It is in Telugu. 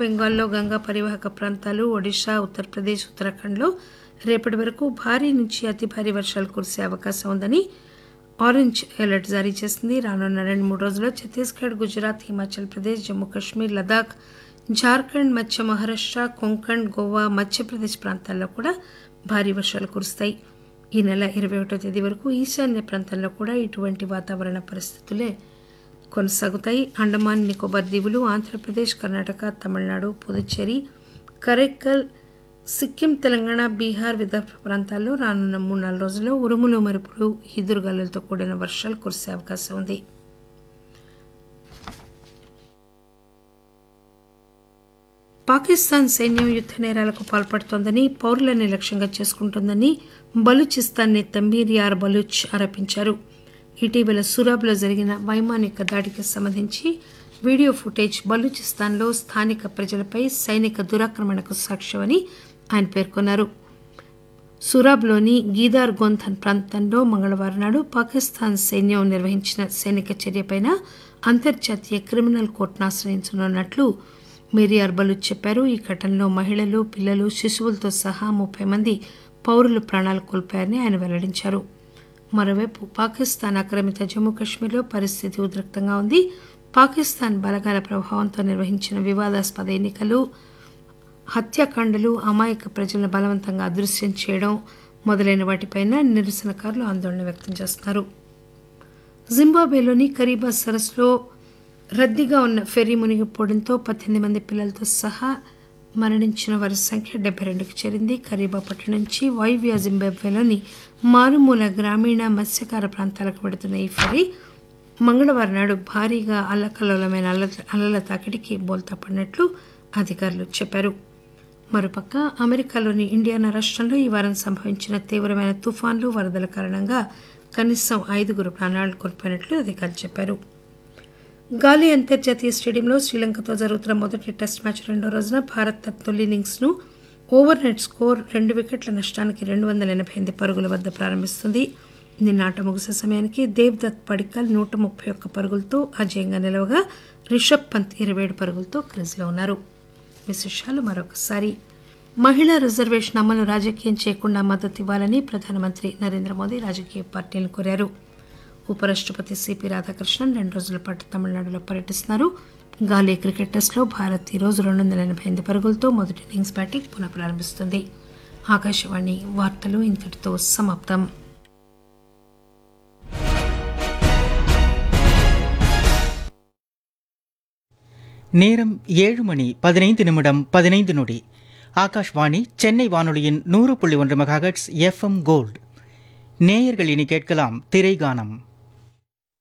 బెంగాల్లో గంగా పరివాహక ప్రాంతాలు ఒడిశా ఉత్తరప్రదేశ్ ఉత్తరాఖండ్లో రేపటి వరకు భారీ నుంచి అతి భారీ వర్షాలు కురిసే అవకాశం ఉందని ఆరెంజ్ అలర్ట్ జారీ చేసింది రానున్న రెండు మూడు రోజుల్లో ఛత్తీస్గఢ్ గుజరాత్ హిమాచల్ ప్రదేశ్ జమ్మూ కాశ్మీర్ లదాఖ్ జార్ఖండ్ మధ్య మహారాష్ట్ర కొంకణ్ గోవా మధ్యప్రదేశ్ ప్రాంతాల్లో కూడా భారీ వర్షాలు కురుస్తాయి ఈ నెల ఇరవై ఒకటో తేదీ వరకు ఈశాన్య ప్రాంతంలో కూడా ఇటువంటి వాతావరణ పరిస్థితులే కొనసాగుతాయి అండమాన్ నికోబార్ దీవులు ఆంధ్రప్రదేశ్ కర్ణాటక తమిళనాడు పుదుచ్చేరి కరైక్కల్ సిక్కిం తెలంగాణ బీహార్ విదర్భ ప్రాంతాల్లో రానున్న మూడు నాలుగు రోజుల్లో ఉరుములు మెరుపులు ఈదురుగాలులతో కూడిన వర్షాలు కురిసే అవకాశం ఉంది పాకిస్తాన్ సైన్యం యుద్ధ నేరాలకు పాల్పడుతోందని పౌరులని లక్ష్యంగా చేసుకుంటోందని బలూచిస్తాన్ నేత మీర్యార్ బలూచ్ ఆరోపించారు ఇటీవల సురాబ్లో జరిగిన వైమానిక దాడికి సంబంధించి వీడియో ఫుటేజ్ బలూచిస్తాన్లో స్థానిక ప్రజలపై సైనిక దురాక్రమణకు సాక్ష్యమని ఆయన పేర్కొన్నారు సురాబ్లోని గీదార్ గోంథన్ ప్రాంతంలో మంగళవారం నాడు పాకిస్తాన్ సైన్యం నిర్వహించిన సైనిక చర్యపైన అంతర్జాతీయ క్రిమినల్ కోర్టును ఆశ్రయించనున్నట్లు మిరియార్ బలూచ్ చెప్పారు ఈ ఘటనలో మహిళలు పిల్లలు శిశువులతో సహా ముప్పై మంది పౌరులు ప్రాణాలు కోల్పోయారని ఆయన వెల్లడించారు మరోవైపు పాకిస్తాన్ ఆక్రమిత జమ్మూ కాశ్మీర్లో పరిస్థితి ఉద్రిక్తంగా ఉంది పాకిస్తాన్ బలగాల ప్రభావంతో నిర్వహించిన వివాదాస్పద ఎన్నికలు హత్యాకాండలు అమాయక ప్రజలను బలవంతంగా అదృశ్యం చేయడం మొదలైన వాటిపైన నిరసనకారులు ఆందోళన వ్యక్తం చేస్తున్నారు జింబాబ్వేలోని కరీబా సరస్సులో రద్దీగా ఉన్న ఫెర్రీ మునిగిపోవడంతో పద్దెనిమిది మంది పిల్లలతో సహా మరణించిన వారి సంఖ్య డెబ్బై రెండుకు చేరింది కరీబా పట్టణం నుంచి వైవియా జింబాబ్వేలోని మారుమూల గ్రామీణ మత్స్యకార ప్రాంతాలకు వెడుతున్న ఈ ఫెర్రీ మంగళవారం నాడు భారీగా అల్లకల్లోలమైన అల్ల అలల తాకిడికి బోల్తా పడినట్లు అధికారులు చెప్పారు మరోపక్క అమెరికాలోని ఇండియానా రాష్ట్రంలో ఈ వారం సంభవించిన తీవ్రమైన తుఫాన్లు వరదల కారణంగా కనీసం ఐదుగురు ప్రాణాలు కోల్పోయినట్లు అధికారులు చెప్పారు గాలి అంతర్జాతీయ స్టేడియంలో శ్రీలంకతో జరుగుతున్న మొదటి టెస్ట్ మ్యాచ్ రెండో రోజున భారత్ తన తొలి ఇన్నింగ్స్ను ఓవర్ నెట్ స్కోర్ రెండు వికెట్ల నష్టానికి రెండు వందల ఎనభై ఎనిమిది పరుగుల వద్ద ప్రారంభిస్తుంది నిన్న ఆట ముగిసే సమయానికి దేవ్దత్ పడికల్ నూట ముప్పై ఒక్క పరుగులతో అజయంగా నిలవగా రిషబ్ పంత్ ఇరవై ఏడు పరుగులతో క్రీజ్లో ఉన్నారు విశేషాలు మరొకసారి మహిళా రిజర్వేషన్ అమలు రాజకీయం చేయకుండా మద్దతు ఇవ్వాలని ప్రధానమంత్రి నరేంద్ర మోదీ రాజకీయ పార్టీలను కోరారు ఉపరాష్ట్రపతి సిపి రాధాకృష్ణన్ రెండు రోజుల పాటు తమిళనాడులో పర్యటిస్తున్నారు గాలీ క్రికెట్ టెస్ట్లో భారత్ ఈ రోజు రెండు వందల ఎనభై ఎనిమిది పరుగులతో మొదటి ఇన్నింగ్స్ బ్యాటింగ్ పునః ప్రారంభిస్తుంది ఆకాశవాణి వార్తలు ఇంతటితో సమాప్తం நேரம் ஏழு மணி பதினைந்து நிமிடம் பதினைந்து நொடி ஆகாஷ்வாணி சென்னை வானொலியின் நூறு புள்ளி ஒன்று மெகாஹெட்ஸ் எஃப்எம் கோல்டு நேயர்கள் இனி கேட்கலாம் திரைகானம்